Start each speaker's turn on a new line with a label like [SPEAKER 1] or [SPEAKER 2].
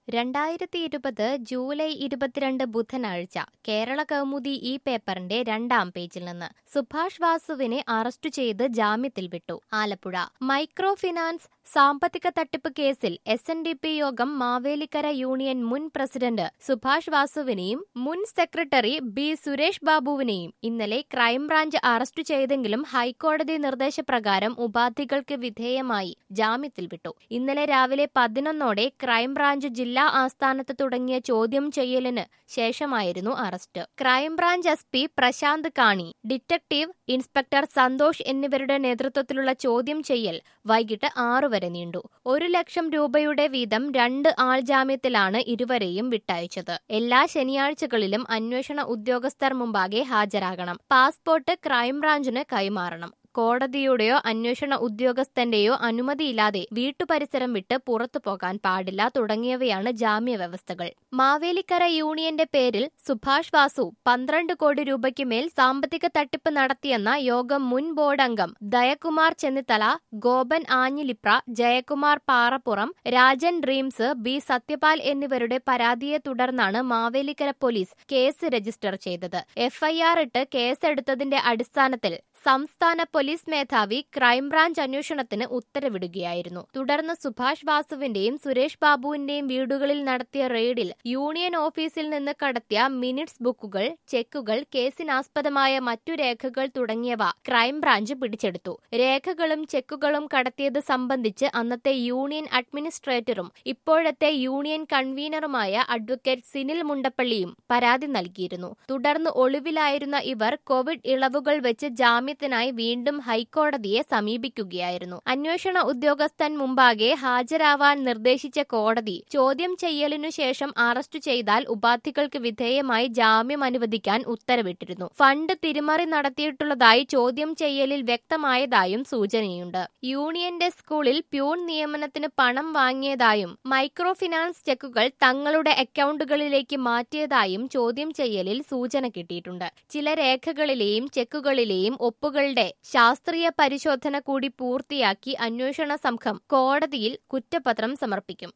[SPEAKER 1] രണ്ടായിരത്തി ഇരുപത് ജൂലൈ ഇരുപത്തിരണ്ട് ബുധനാഴ്ച കേരള കൗമുദി ഈ പേപ്പറിന്റെ രണ്ടാം പേജിൽ നിന്ന് സുഭാഷ് വാസുവിനെ അറസ്റ്റ് ചെയ്ത് ജാമ്യത്തിൽ വിട്ടു ആലപ്പുഴ മൈക്രോ ഫിനാൻസ് സാമ്പത്തിക തട്ടിപ്പ് കേസിൽ എസ് എൻ ഡി പി യോഗം മാവേലിക്കര യൂണിയൻ മുൻ പ്രസിഡന്റ് സുഭാഷ് വാസുവിനെയും മുൻ സെക്രട്ടറി ബി സുരേഷ് ബാബുവിനെയും ഇന്നലെ ക്രൈംബ്രാഞ്ച് അറസ്റ്റ് ചെയ്തെങ്കിലും ഹൈക്കോടതി നിർദ്ദേശപ്രകാരം ഉപാധികൾക്ക് വിധേയമായി ജാമ്യത്തിൽ വിട്ടു ഇന്നലെ രാവിലെ പതിനൊന്നോടെ ക്രൈംബ്രാഞ്ച് ജില്ലാ ആസ്ഥാനത്ത് തുടങ്ങിയ ചോദ്യം ചെയ്യലിന് ശേഷമായിരുന്നു arrest crime branch S P Prashanth Kani detective inspector Santhosh എന്നിവരുടെ നേതൃത്വത്തിലുള്ള ചോദ്യം ചെയ്യൽ വൈകിട്ട് ആറു വരെ നീണ്ടു ഒരു ലക്ഷം രൂപയുടെ വീതം രണ്ട് ആൾ ജാമ്യത്തിലാണ് ഇരുവരെയും വിട്ടയച്ചത് എല്ലാ ശനിയാഴ്ചകളിലും അന്വേഷണ ഉദ്യോഗസ്ഥർ മുമ്പാകെ ഹാജരാകണം പാസ്പോർട്ട് ക്രൈംബ്രാഞ്ചിന് കൈമാറണം കോടതിയുടെയോ അന്വേഷണ ഉദ്യോഗസ്ഥന്റെയോ അനുമതിയില്ലാതെ വീട്ടുപരിസരം വിട്ട് പുറത്തു പോകാൻ പാടില്ല തുടങ്ങിയവയാണ് ജാമ്യ വ്യവസ്ഥകൾ മാവേലിക്കര യൂണിയന്റെ പേരിൽ സുഭാഷ് വാസു പന്ത്രണ്ട് കോടി രൂപയ്ക്ക് മേൽ സാമ്പത്തിക തട്ടിപ്പ് നടത്തിയെന്ന യോഗം മുൻ ബോർഡ് അംഗം ദയകുമാർ ചെന്നിത്തല ഗോപൻ ആഞ്ഞിലിപ്ര ജയകുമാർ പാറപ്പുറം രാജൻ ഡ്രീംസ് ബി സത്യപാൽ എന്നിവരുടെ പരാതിയെ തുടർന്നാണ് മാവേലിക്കര പോലീസ് കേസ് രജിസ്റ്റർ ചെയ്തത് എഫ്ഐആർ ഇട്ട് കേസെടുത്തതിന്റെ അടിസ്ഥാനത്തിൽ സംസ്ഥാന പോലീസ് മേധാവി ക്രൈംബ്രാഞ്ച് അന്വേഷണത്തിന് ഉത്തരവിടുകയായിരുന്നു തുടർന്ന് സുഭാഷ് വാസുവിന്റെയും സുരേഷ് ബാബുവിന്റെയും വീടുകളിൽ നടത്തിയ റെയ്ഡിൽ യൂണിയൻ ഓഫീസിൽ നിന്ന് കടത്തിയ മിനിറ്റ്സ് ബുക്കുകൾ ചെക്കുകൾ കേസിനാസ്പദമായ മറ്റു രേഖകൾ തുടങ്ങിയവ ക്രൈംബ്രാഞ്ച് പിടിച്ചെടുത്തു രേഖകളും ചെക്കുകളും കടത്തിയത് സംബന്ധിച്ച് അന്നത്തെ യൂണിയൻ അഡ്മിനിസ്ട്രേറ്ററും ഇപ്പോഴത്തെ യൂണിയൻ കൺവീനറുമായ അഡ്വക്കേറ്റ് സിനിൽ മുണ്ടപ്പള്ളിയും പരാതി നൽകിയിരുന്നു തുടർന്ന് ഒളിവിലായിരുന്ന ഇവർ കോവിഡ് ഇളവുകൾ വെച്ച് ജാമ്യത്തിനായി വീണ്ടും ഹൈക്കോടതിയെ സമീപിക്കുകയായിരുന്നു അന്വേഷണ ഉദ്യോഗസ്ഥൻ മുമ്പാകെ ഹാജരാവാൻ നിർദ്ദേശിച്ച കോടതി ചോദ്യം ചെയ്യലിനു ശേഷം അറസ്റ്റ് ചെയ്താൽ ഉപാധികൾക്ക് വിധേയമായി ജാമ്യം അനുവദിക്കാൻ ഉത്തരവിട്ടിരുന്നു ഫണ്ട് തിരിമറി നടത്തിയിട്ടുള്ളതായി ചോദ്യം ചെയ്യലിൽ വ്യക്തമായതായും സൂചനയുണ്ട് യൂണിയന്റെ സ്കൂളിൽ പ്യൂൺ നിയമനത്തിന് പണം വാങ്ങിയതായും മൈക്രോ ഫിനാൻസ് ചെക്കുകൾ തങ്ങളുടെ അക്കൗണ്ടുകളിലേക്ക് മാറ്റിയതായും ചോദ്യം ചെയ്യലിൽ സൂചന കിട്ടിയിട്ടുണ്ട് ചില രേഖകളിലെയും ചെക്കുകളിലെയും ഒപ്പുകളുടെ ശാസ്ത്രീയ പരിശോധന കൂടി പൂർത്തിയാക്കി അന്വേഷണ സംഘം കോടതിയിൽ കുറ്റപത്രം സമർപ്പിക്കും